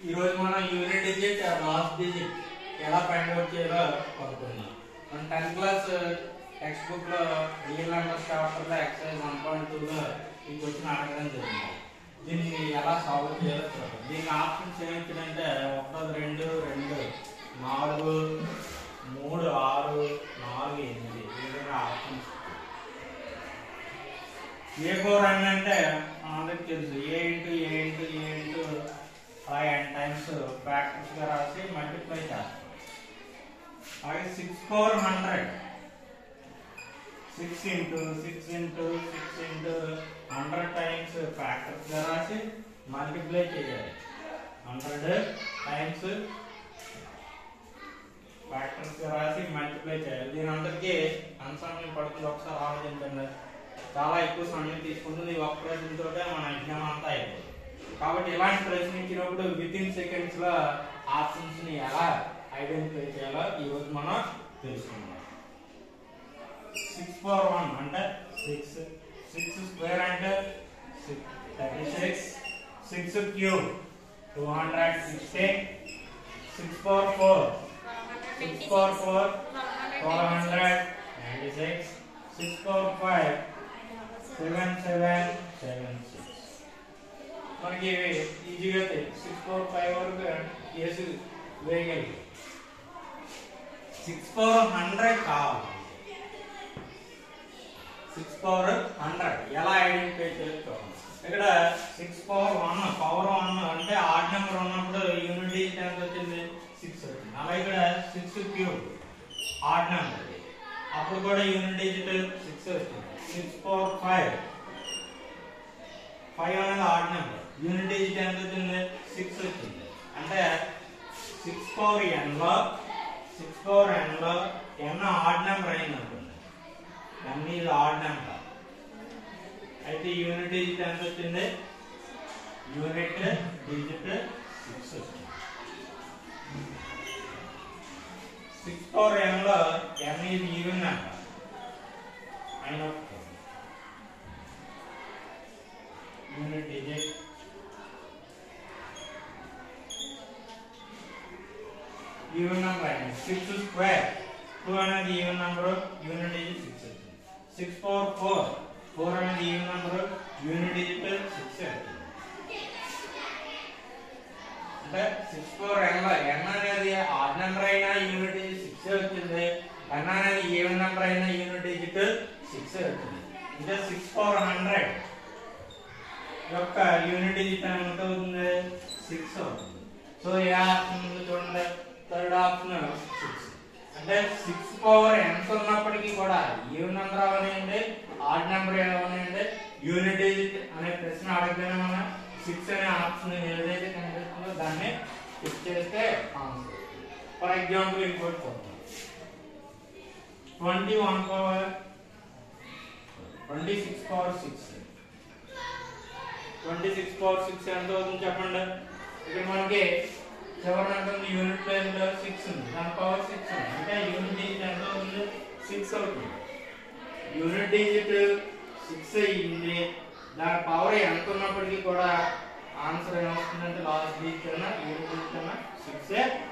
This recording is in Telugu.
ఈ రోజు మనం యూనిట్ డిజిట్ లాస్ట్ డిజిట్ ఎలా ఫైండ్ అవుట్ చేయాలో కనుక్కుందాం మన టెన్త్ క్లాస్ టెక్స్ట్ బుక్ లో రియల్ నెంబర్ చాప్టర్ లో ఎక్సైజ్ వన్ పాయింట్ టూ లో ఈ క్వశ్చన్ అడగడం జరిగింది దీన్ని ఎలా సాల్వ్ చేయాలో చూద్దాం దీనికి ఆప్షన్స్ ఏమిటంటే ఒకటి రెండు రెండు నాలుగు మూడు ఆరు నాలుగు ఎనిమిది ఈ విధంగా ఆప్షన్స్ ఏ ఫోర్ అని అంటే అందరికి తెలుసు A into A into A into five and times factors గా రాసి మల్టిప్లై చేస్తాం అలాగే six four hundred six into six into six into hundred times factors గా రాసి మల్టిప్లై చేయాలి హండ్రెడ్ టైమ్స్ ఫ్యాక్టర్స్ గా రాసి మల్టిప్లై చేయాలి దీని అందరికీ అన్సమయం పడుతుంది ఒకసారి ఆలోచించండి చాలా ఎక్కువ సమయం తీసుకుంటుంది ఈ ఒక్క ప్రశ్నతో మన ఎగ్జామ్ అంతా అయిపోతుంది కాబట్టి ఇలాంటి ప్రశ్న ఇచ్చినప్పుడు విత్ ఇన్ సెకండ్స్ లో ఆప్షన్స్ ని ఎలా ఐడెంటిఫై చేయాలో ఈ రోజు మనం తెలుసుకుందాం సిక్స్ పవర్ వన్ అంటే సిక్స్ సిక్స్ స్క్వేర్ అంటే thirty six six cube two hundred sixteen six power four six power four four hundred ninety six six power five seven seven seven six మనకి ఇవి ఈజీగా సిక్స్ ఫోర్ ఫైవ్ వరకు వేసి వేయగలిగి సిక్స్ ఫోర్ హండ్రెడ్ కావాలి సిక్స్ పవర్ హండ్రెడ్ ఎలా ఐడెంటిఫై చేసుకోవాలి ఇక్కడ six power one power one అంటే ఆడ్ నెంబర్ ఉన్నప్పుడు యూనిట్ డిజిట్ ఎంత వచ్చింది సిక్స్ వచ్చింది అలాగే ఇక్కడ సిక్స్ క్యూబ్ ఆడ్ నెంబర్ అప్పుడు కూడా యూనిట్ డిజిట్ సిక్స్ వచ్చింది సిక్స్ పవర్ ఫైవ్ ఫైవ్ అనేది ఆడ్ నెంబర్ యూనిట్ డిజిట్ ఎంత వచ్చింది సిక్స్ వచ్చింది అంటే సిక్స్ పవర్ ఎన్ లో సిక్స్ పవర్ ఎన్ లో ఎన్ ఆడ్ నెంబర్ అయింది అనుకోండి ఎన్ ఇది ఆడ్ నెంబర్ అయితే యూనిట్ డిజిట్ ఎంత వచ్చింది యూనిట్ డిజిట్ సిక్స్ వచ్చింది సిక్స్ పవర్ ఎన్ లో ఎన్ ఇది ఈవెన్ నెంబర్ అయిన యూనిట్ డిజిట్ ఈవెన్ నెంబర్ అయింది సిక్స్ స్క్వేర్ టూ అనేది even number unit digit six వచ్చింది సిక్స్ పవర్ ఫోర్ ఫోర్ అనేది even number unit digit six వచ్చింది అంటే సిక్స్ ఫోర్ ఎన్ ఎన్ అనేది ఆడ్ నెంబర్ అయినా యూనిట్ డిజిట్ సిక్స్ వచ్చింది ఎన్ అనేది ఈవెన్ నెంబర్ అయినా యూనిట్ డిజిట్ సిక్స్ వచ్చింది అంటే సిక్స్ ఫోర్ హండ్రెడ్ యొక్క యూనిట్ డిజిట్ ఎంత అవుతుంది సిక్స్ అవుతుంది సో ఏ ఆప్షన్ ఉంది చూడండి థర్డ్ ఆప్షన్ సిక్స్ అంటే సిక్స్ పవర్ ఎంత ఉన్నప్పటికీ కూడా ఈవెన్ నెంబర్ అవనివ్వండి ఆడ్ నెంబర్ అవనివ్వండి యూనిట్ డిజిట్ అనే ప్రశ్న అడగగానే మనం సిక్స్ అనే ఆప్షన్ ఏదైతే కనిపిస్తుందో దాన్ని క్లిక్ చేస్తే ఆన్సర్ ఫర్ ఎగ్జాంపుల్ ఇంకోటి చూద్దాం twenty one power twenty six power six twenty six power six ఎంత అవుతుంది చెప్పండి ఇక్కడ మనకి చివరి ఎంత ఉంది యూనిట్ ప్లేస్ లో సిక్స్ ఉంది దాని పవర్ సిక్స్ ఉంది అంటే యూనిట్ డిజిట్ ఎంత అవుతుంది సిక్స్ అవుతుంది యూనిట్ డిజిట్ సిక్స్ అయ్యింది దాని పవర్ ఎంత ఉన్నప్పటికీ కూడా ఆన్సర్ ఏమవుతుందంటే లాస్ట్ డిజిట్ అన్న యూనిట్ డిజిట్ అన్న సిక్స్